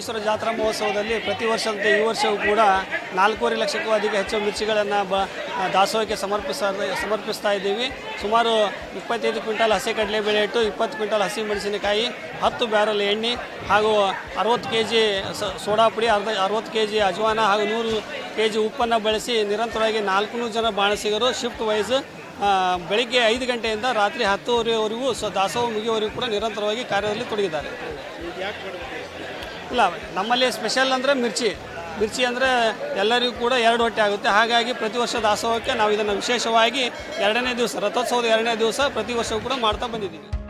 ಬಸವೇಶ್ವರ ಜಾತ್ರಾ ಮಹೋತ್ಸವದಲ್ಲಿ ಪ್ರತಿ ವರ್ಷದಂತೆ ಈ ವರ್ಷವೂ ಕೂಡ ನಾಲ್ಕೂವರೆ ಲಕ್ಷಕ್ಕೂ ಅಧಿಕ ಹೆಚ್ಚು ಮಿರ್ಚಿಗಳನ್ನು ಬ ದಾಸೋಹಕ್ಕೆ ಸಮರ್ಪಿಸ ಸಮರ್ಪಿಸ್ತಾ ಇದ್ದೀವಿ ಸುಮಾರು ಇಪ್ಪತ್ತೈದು ಕ್ವಿಂಟಲ್ ಹಸಿ ಕಡಲೆಬೇಳೆ ಇಟ್ಟು ಇಪ್ಪತ್ತು ಕ್ವಿಂಟಲ್ ಹಸಿ ಮೆಣಸಿನಕಾಯಿ ಹತ್ತು ಬ್ಯಾರಲ್ ಎಣ್ಣೆ ಹಾಗೂ ಅರವತ್ತು ಕೆ ಜಿ ಸೋಡಾ ಪುಡಿ ಅರ್ಧ ಅರವತ್ತು ಕೆ ಜಿ ಅಜವಾನ ಹಾಗೂ ನೂರು ಕೆ ಜಿ ಉಪ್ಪನ್ನು ಬಳಸಿ ನಿರಂತರವಾಗಿ ನಾಲ್ಕುನೂರು ಜನ ಬಾಣಸಿಗರು ಶಿಫ್ಟ್ ವೈಸ್ ಆ, ಬೆಳಿಗ್ಗೆ ಐದು ಗಂಟೆಯಿಂದ ರಾತ್ರಿ ಹತ್ತುವರೆವರೆಗೂ ಸ ದಾಸೋಹ ಮುಗಿಯುವವರೆಗೂ ಕೂಡ ನಿರಂತರವಾಗಿ ಕಾರ್ಯದಲ್ಲಿ ತೊಡಗಿದ್ದಾರೆ ಇಲ್ಲ ನಮ್ಮಲ್ಲಿ ಸ್ಪೆಷಲ್ ಅಂದರೆ ಮಿರ್ಚಿ ಮಿರ್ಚಿ ಅಂದರೆ ಎಲ್ಲರಿಗೂ ಕೂಡ ಎರಡು ಹೊಟ್ಟೆ ಆಗುತ್ತೆ ಹಾಗಾಗಿ ಪ್ರತಿ ವರ್ಷ ದಾಸೋಹಕ್ಕೆ ನಾವು ಇದನ್ನು ವಿಶೇಷವಾಗಿ ಎರಡನೇ ದಿವಸ ರಥೋತ್ಸವದ ಎರಡನೇ ದಿವಸ ಪ್ರತಿ ವರ್ಷವೂ ಕೂಡ ಮಾಡ್ತಾ ಬಂದಿದ್ದೀವಿ